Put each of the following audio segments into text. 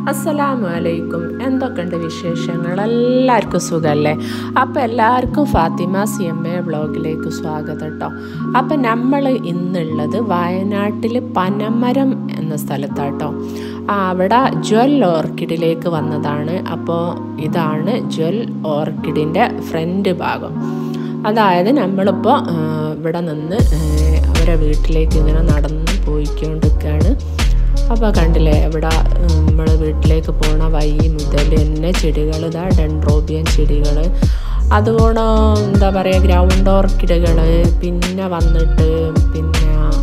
അസ്സലാമു അലൈക്കും എന്തൊക്കെയുണ്ട് വിശേഷങ്ങൾ എല്ലാവർക്കും സുഖമല്ലേ അപ്പോൾ എല്ലാവർക്കും ഫാത്തിമ സി എം എ വ്ളോഗിലേക്ക് സ്വാഗതം കേട്ടോ അപ്പോൾ നമ്മൾ ഇന്നുള്ളത് വയനാട്ടിൽ പനമരം എന്ന സ്ഥലത്താട്ടോ ആ, അവിടെ ജ്വൽ ഓർക്കിഡിലേക്ക് വന്നതാണ് അപ്പോൾ ഇതാണ് ജ്വൽ ഓർക്കിഡിൻ്റെ ഫ്രണ്ട് ഭാഗം അതായത് നമ്മളിപ്പോൾ ഇവിടെ നിന്ന് ആ, അവരെ വീട്ടിലേക്ക് ഇങ്ങനെ നടന്ന് പോയിക്കൊണ്ടിരിക്കുകയാണ് അപ്പോൾ കണ്ടില്ലേ ഇവിടെ നമ്മൾ വീട്ടിലേക്ക് പോണ വഴി മുതൽ തന്നെ ചെടികൾ ഇതാ ഡെൻഡ്രോബിയൻ ചെടികൾ അതുകൊണ്ട് എന്താ പറയുക ഗ്രൗണ്ട് ഓർക്കിഡുകൾ പിന്നെ വന്നിട്ട് പിന്നെ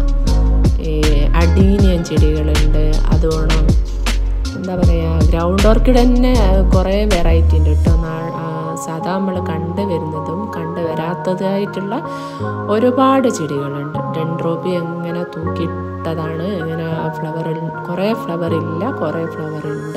ഈ അഡീനിയൻ ചെടികളുണ്ട് അതുകൊണ്ട് എന്താ പറയുക ഗ്രൗണ്ട് ഓർക്കിഡ് തന്നെ കുറേ വെറൈറ്റി ഉണ്ട് കേട്ടോ നാ- ആ, സാധാ നമ്മൾ കണ്ടു വരുന്നതും കണ്ടു വരാത്തതായിട്ടുള്ള ഒരുപാട് ചെടികളുണ്ട് ഡെൻഡ്രോബി എങ്ങനെ തൂക്കിയിട്ടതാണ് ഇങ്ങനെ ഫ്ലവർ കുറേ ഫ്ലവർ ഇല്ല കുറേ ഫ്ലവർ ഉണ്ട്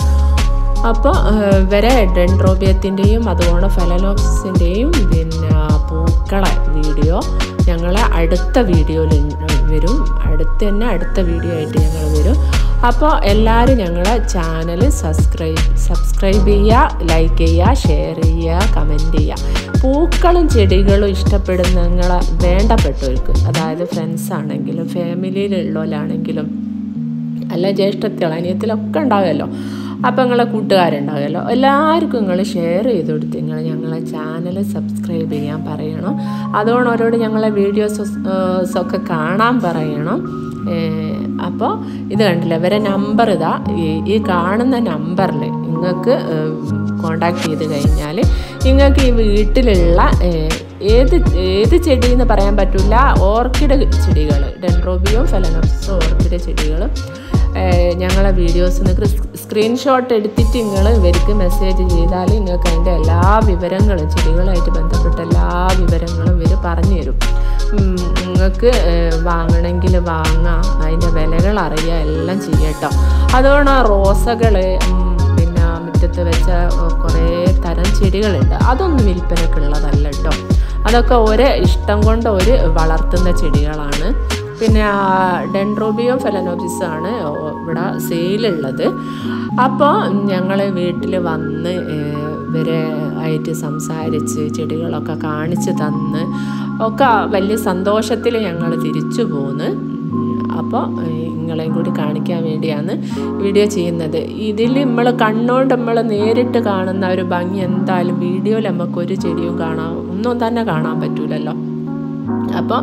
അപ്പോൾ ഇവരെ ഡെൻഡ്രോബിയത്തിൻ്റെയും അതുപോലെ ഫെലനോപ്സിൻ്റെയും പിന്നെ പൂക്കളെ വീഡിയോ ഞങ്ങളെ അടുത്ത വീഡിയോയിൽ വരും അടുത്ത് തന്നെ അടുത്ത വീഡിയോ ആയിട്ട് ഞങ്ങൾ വരും അപ്പോൾ എല്ലാവരും ഞങ്ങളെ ചാനൽ സബ്സ്ക്രൈബ് സബ്സ്ക്രൈബ് ചെയ്യുക ലൈക്ക് ചെയ്യുക ഷെയർ ചെയ്യുക കമൻറ്റ് ചെയ്യുക പൂക്കളും ചെടികളും ഇഷ്ടപ്പെടുന്ന നിങ്ങളെ വേണ്ടപ്പെട്ടവർക്ക് അതായത് ഫ്രണ്ട്സ് ആണെങ്കിലും ഫാമിലിയിലുള്ളവരാണെങ്കിലും അല്ല ജ്യേഷ്ഠത്തികൾ അനിയത്തിലൊക്കെ ഉണ്ടാവുമല്ലോ അപ്പോൾ നിങ്ങളെ കൂട്ടുകാരുണ്ടാവുമല്ലോ എല്ലാവർക്കും നിങ്ങൾ ഷെയർ ചെയ്ത് കൊടുത്ത് നിങ്ങൾ ഞങ്ങളെ ചാനൽ സബ്സ്ക്രൈബ് ചെയ്യാൻ പറയണം അതുകൊണ്ട് അവരോട് ഞങ്ങളെ വീഡിയോസ് ഒക്കെ കാണാൻ പറയണം അപ്പോൾ ഇത് കണ്ടില്ല ഇവരെ നമ്പർ ഇതാ ഈ ഈ കാണുന്ന നമ്പറിൽ നിങ്ങൾക്ക് കോണ്ടാക്ട് ചെയ്ത് കഴിഞ്ഞാൽ നിങ്ങൾക്ക് ഈ വീട്ടിലുള്ള ഏഹ്, ഏത് ഏത് ചെടി എന്ന് പറയാൻ പറ്റില്ല ഓർക്കിഡ് ചെടികൾ ഡെൻഡ്രോബിയോ ഫെലനപ്സോ ഓർക്കിഡ് ചെടികൾ ഞങ്ങളെ വീഡിയോസ് നിങ്ങൾക്ക് സ്ക്രീൻഷോട്ട് എടുത്തിട്ട് നിങ്ങൾ ഇവർക്ക് മെസ്സേജ് ചെയ്താൽ നിങ്ങൾക്ക് അതിൻ്റെ എല്ലാ വിവരങ്ങളും ചെടികളുമായിട്ട് ബന്ധപ്പെട്ട എല്ലാ വിവരങ്ങളും ഇവർ പറഞ്ഞു തരും ഉം, നിങ്ങൾക്ക് വാങ്ങണമെങ്കിൽ വാങ്ങാം അതിൻ്റെ വിലകൾ അറിയുക എല്ലാം ചെയ്യട്ടോ അതുകൊണ്ട് റോസകൾ പിന്നെ മുറ്റത്ത് വെച്ച കുറേ തരം ചെടികളുണ്ട് അതൊന്നും വിൽപ്പനക്കുള്ളതല്ല കേട്ടോ അതൊക്കെ ഒരു ഇഷ്ടം കൊണ്ട് ഒരു വളർത്തുന്ന ചെടികളാണ് പിന്നെ ഡെൻഡ്രോബിയോ ഫെലനോബിസ് ആണ് ഇവിടെ സെയിലുള്ളത് അപ്പോൾ ഞങ്ങൾ വീട്ടിൽ വന്ന് ഏഹ്, ഇവരെ ആയിട്ട് സംസാരിച്ച് ചെടികളൊക്കെ കാണിച്ച് തന്ന് ഒക്കെ വലിയ സന്തോഷത്തിൽ ഞങ്ങൾ തിരിച്ചു പോന്ന് അപ്പോൾ നിങ്ങളെയും കൂടി കാണിക്കാൻ വേണ്ടിയാണ് വീഡിയോ ചെയ്യുന്നത് ഇതിൽ നമ്മൾ കണ്ണുകൊണ്ട് നമ്മൾ നേരിട്ട് കാണുന്ന ഒരു ഭംഗി എന്തായാലും വീഡിയോയിൽ നമുക്ക് ഒരു ചെടിയും കാണാൻ ഒന്നും തന്നെ കാണാൻ പറ്റൂലല്ലോ അപ്പോൾ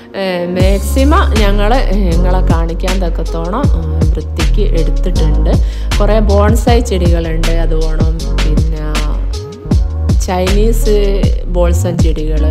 മാക്സിമം ഞങ്ങൾ നിങ്ങളെ കാണിക്കാൻ തക്കത്തോണം ഏഹ്, വൃത്തിക്ക് എടുത്തിട്ടുണ്ട് കുറേ ബോൺസായി ചെടികളുണ്ട് അതുപോണം പിന്നെ ചൈനീസ് ബോൾസം ചെടികൾ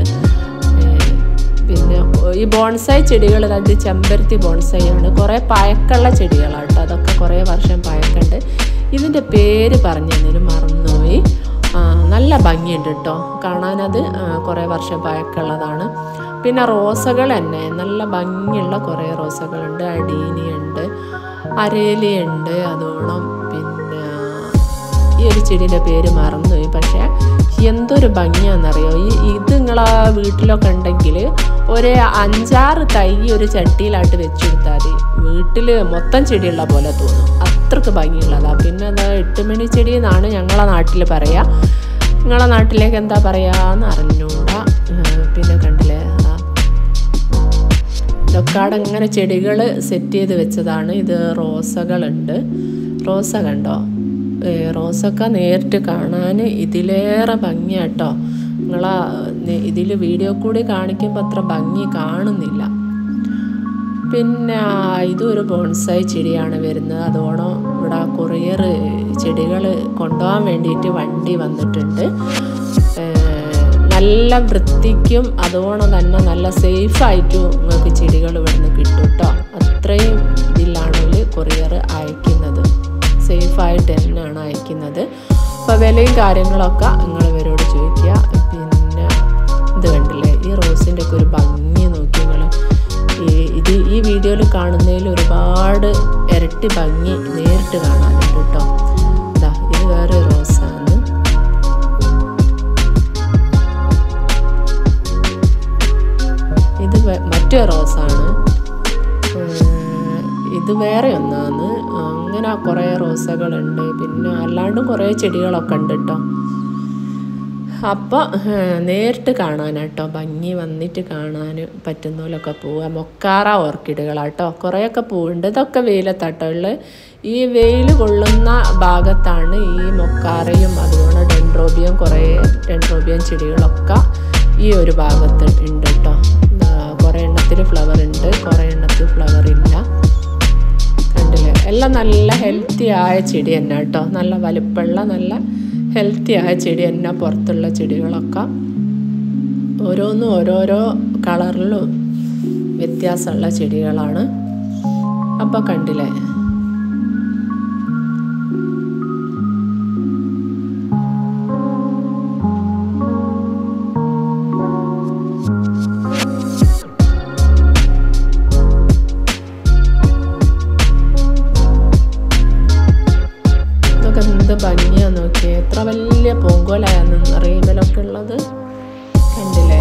പിന്നെ ഈ ബോൺസായി ചെടികൾ അത് ചെമ്പരത്തി ബോൺസായി ആണ് കുറേ പഴക്കമുള്ള ചെടികളാണ് കേട്ടോ അതൊക്കെ കുറേ വർഷം പഴക്കമുണ്ട് ഇതിൻ്റെ പേര് പറഞ്ഞതിന് മറന്നുപോയി ആ, നല്ല ഭംഗിയുണ്ട് കേട്ടോ കാണാനത് ആ, കുറേ വർഷം പഴക്കമുള്ളതാണ് പിന്നെ റോസകൾ തന്നെ നല്ല ഭംഗിയുള്ള കുറേ റോസകളുണ്ട് അടീനിയുണ്ട് അരേലിയുണ്ട് അതോണം പിന്നെ ഈ ഒരു ചെടീൻ്റെ പേര് മറന്നുപോയി പക്ഷേ എന്തൊരു ഭംഗിയാണെന്നറിയോ ഈ ഇത് നിങ്ങളെ വീട്ടിലൊക്കെ ഉണ്ടെങ്കിൽ ഒരു അഞ്ചാറ് തൈ ഒരു ചട്ടിയിലായിട്ട് വെച്ചെടുത്താൽ മതി വീട്ടിൽ മൊത്തം ചെടിയുള്ള പോലെ തോന്നും അത്രക്ക് ഭംഗിയുള്ളതാണ് പിന്നെ അത് എട്ടുമണി ചെടി എന്നാണ് ഞങ്ങളെ നാട്ടിൽ പറയുക നിങ്ങളെ നാട്ടിലേക്ക് എന്താ പറയുകയെന്ന് അറിഞ്ഞൂടാ ഏഹ് പിന്നെ കണ്ടില്ലേ ആ ഇതൊക്കാട് ഇങ്ങനെ ചെടികൾ സെറ്റ് ചെയ്ത് വെച്ചതാണ് ഇത് റോസകളുണ്ട് റോസ കണ്ടോ ഏ, റോസൊക്കെ നേരിട്ട് കാണാൻ ഇതിലേറെ ഭംഗിയാട്ടോ നിങ്ങളാ ഇതിൽ വീഡിയോ കൂടി കാണിക്കുമ്പോൾ അത്ര ഭംഗി കാണുന്നില്ല പിന്നെ ഇതൊരു ബോൺസായി ചെടിയാണ് വരുന്നത് അതോണം ഇവിടെ കൊറിയർ ചെടികൾ കൊണ്ടുപോകാൻ വേണ്ടിയിട്ട് വണ്ടി വന്നിട്ടുണ്ട് ഏഹ് നല്ല വൃത്തിക്കും അതുകൊണ്ട് തന്നെ നല്ല സേഫായിട്ടും നിങ്ങൾക്ക് ചെടികൾ ഇവിടുന്ന് കിട്ടും കേട്ടോ അത്രയും ഇതിലാണ് ഇവര് കൊറിയർ അയക്കുന്നത് സേഫായിട്ട് തന്നെയാണ് അയക്കുന്നത് അപ്പോൾ വിലയും കാര്യങ്ങളൊക്കെ നിങ്ങൾ ഇവരോട് ചോദിക്കുക പിന്നെ ഇത് കണ്ടില്ലേ ഈ റോസിൻ്റെ ഒക്കെ ഒരു ഭംഗി നോക്കി നിങ്ങൾ ഈ ഇത് ഈ വീഡിയോയിൽ കാണുന്നതിൽ ഒരുപാട് ഇരട്ടി ഭംഗി നേരിട്ട് കാണാനുണ്ട് കേട്ടോ ഇതാ ഇത് വേറെ റോസാണ് ഇത് വേ- മറ്റേ റോസാണ് ഏഹ് ഇത് വേറെ ഒന്നാണ് അങ്ങനെ കുറേ റോസ് റോസകളുണ്ട് പിന്നെ അല്ലാണ്ടും കുറേ ചെടികളൊക്കെ ഉണ്ട് കേട്ടോ അപ്പോൾ നേരിട്ട് കാണാനാട്ടോ ഭംഗി വന്നിട്ട് കാണാൻ പറ്റുന്നതിലൊക്കെ പോവുക മൊക്കാറ ഓർക്കിഡുകളാട്ടോ കുറേയൊക്കെ പൂവുണ്ട് ഇതൊക്കെ വെയിലത്താട്ടോ ഉള്ളത് ഈ വെയിൽ കൊള്ളുന്ന ഭാഗത്താണ് ഈ മൊക്കാറയും അതുപോലെ ഡെൻഡ്രോബിയം കുറേ ഡെൻഡ്രോബിയം ചെടികളൊക്കെ ഈ ഒരു ഭാഗത്ത് ഉണ്ട് കേട്ടോ കുറേ എണ്ണത്തിൽ ഫ്ലവർ ഉണ്ട് കുറേ എണ്ണത്തിൽ ഫ്ലവർ ഇല്ല കണ്ടില്ലേ എല്ലാം നല്ല ഹെൽത്തി ആയ ചെടി തന്നെ കേട്ടോ നല്ല വലുപ്പമുള്ള നല്ല ഹെൽത്തി ആയ ചെടി തന്നെ പുറത്തുള്ള ചെടികളൊക്കെ ഓരോന്നും ഓരോരോ കളറിലും വ്യത്യാസമുള്ള ചെടികളാണ് അപ്പോൾ കണ്ടില്ലേ ഇതൊക്കെ എന്ത് ഭംഗിയാ നോക്കിയേ എത്ര വലിയ പൂങ്കോലായെന്ന് റീബലൊക്കെ ഉള്ളത് കണ്ടില്ലേ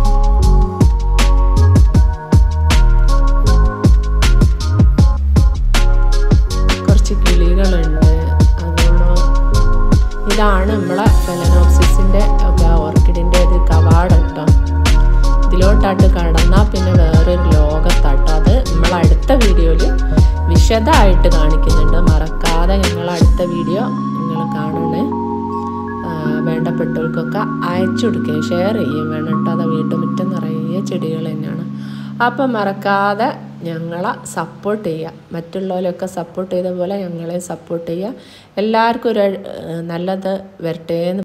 കുറച്ച് കിളികളുണ്ട് അതുകൊണ്ട് ഇതാണ് നമ്മളെ ഫെലനോപ്സിസിൻ്റെ ഒക്കെ ഓർക്കിഡിൻ്റെ ഒരു കവാടം കേട്ടോ ഇതിലോട്ടാട്ട് കടന്നാൽ പിന്നെ വേറൊരു ലോകത്താട്ടോ അത് നമ്മൾ അടുത്ത വീഡിയോയിൽ വിശദമായിട്ട് കാണിക്കുന്നുണ്ട് മറക്കാതെ ഞങ്ങൾ അടുത്ത വീഡിയോ നിങ്ങൾ കാണണേ ആ, വേണ്ടപ്പെട്ടവർക്കൊക്കെ അയച്ചു കൊടുക്കുകയും ഷെയർ ചെയ്യുകയും വേണം കേട്ടോ അത് വീട്ടുമുറ്റം നിറയെ ചെടികൾ തന്നെയാണ് അപ്പം മറക്കാതെ ഞങ്ങളെ സപ്പോർട്ട് ചെയ്യുക മറ്റുള്ളവരൊക്കെ സപ്പോർട്ട് ചെയ്ത പോലെ ഞങ്ങളെ സപ്പോർട്ട് ചെയ്യുക എല്ലാവർക്കും ഒരു ഏഹ്, നല്ലത് വരട്ടെ എന്ന്